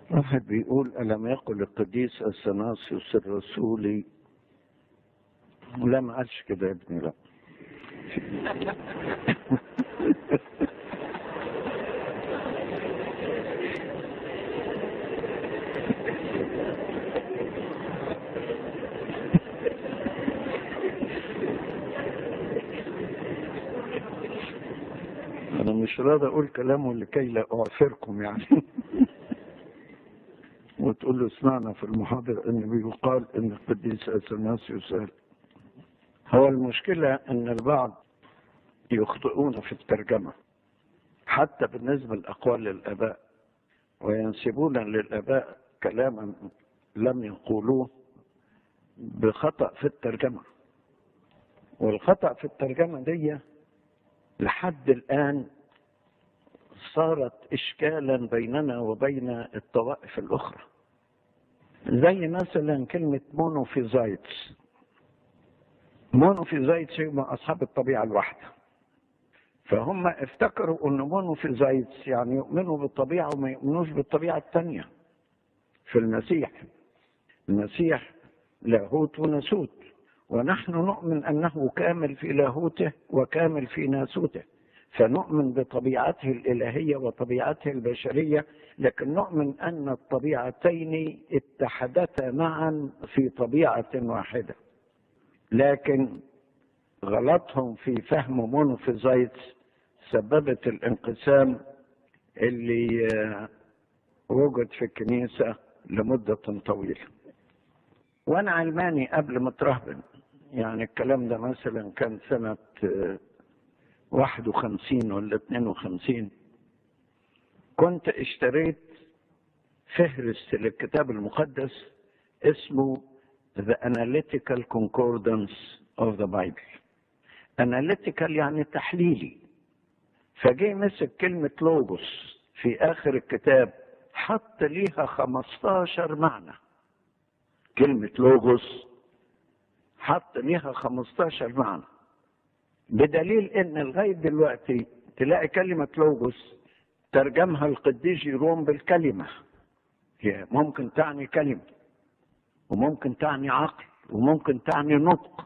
واحد بيقول ألم يقل القديس الثناسيوس الرسولي لا ما قالش كده يا ابني لا أنا مش راضي أقول كلامه لكي لا أعثركم يعني وتقول له اسمعنا في المحاضرة إن بيقال إن القديس أثناسيوس قال هو المشكلة إن البعض يخطئون في الترجمة حتى بالنسبة لأقوال الآباء وينسبون للآباء كلاما لم يقولوه بخطأ في الترجمة والخطأ في الترجمة دي لحد الآن صارت إشكالا بيننا وبين الطوائف الأخرى زي مثلا كلمة مونوفيزايتس مونوفيزايتس هم أصحاب الطبيعة الواحدة فهم افتكروا أن مونوفيزايتس يعني يؤمنوا بالطبيعة وما يؤمنوش بالطبيعة الثانية في المسيح المسيح لاهوت وناسوت ونحن نؤمن انه كامل في لاهوته وكامل في ناسوته فنؤمن بطبيعته الالهيه وطبيعته البشريه لكن نؤمن ان الطبيعتين اتحدتا معا في طبيعه واحده لكن غلطهم في فهم مونوفيزايتس سببت الانقسام اللي وجد في الكنيسه لمده طويله وانا علماني قبل ما اترهبن يعني الكلام ده مثلا كان سنة واحد وخمسين ولا اتنين وخمسين كنت اشتريت فهرس للكتاب المقدس اسمه The Analytical Concordance of the Bible Analytical يعني تحليلي فجي مسك كلمة لوجوس في آخر الكتاب حط ليها 15 معنى كلمة لوجوس حط ليها 15 معنى بدليل ان لغايه دلوقتي تلاقي كلمه لوجوس ترجمها القديس جيروم بالكلمه هي ممكن تعني كلمه وممكن تعني عقل وممكن تعني نطق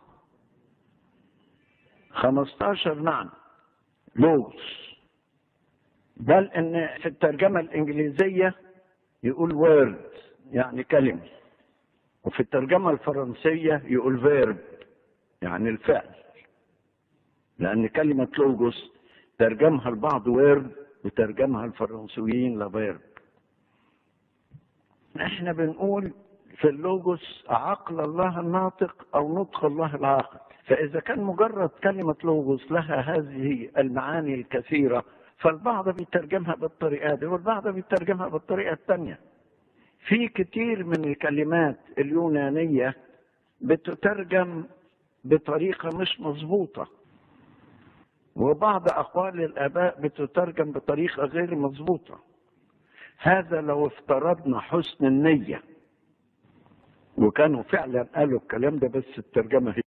15 معنى لوجوس بل ان في الترجمه الانجليزيه يقول وورد يعني كلمه وفي الترجمة الفرنسية يقول فيرب يعني الفعل لأن كلمة لوجوس ترجمها البعض ويرب وترجمها الفرنسيين لفيرب احنا بنقول في اللوجوس عقل الله الناطق أو نطق الله العاقل فإذا كان مجرد كلمة لوجوس لها هذه المعاني الكثيرة فالبعض بيترجمها بالطريقة دي والبعض بيترجمها بالطريقة الثانية في كتير من الكلمات اليونانية بتترجم بطريقة مش مظبوطة وبعض أقوال الآباء بتترجم بطريقة غير مظبوطة هذا لو افترضنا حسن النية وكانوا فعلا قالوا الكلام ده بس الترجمة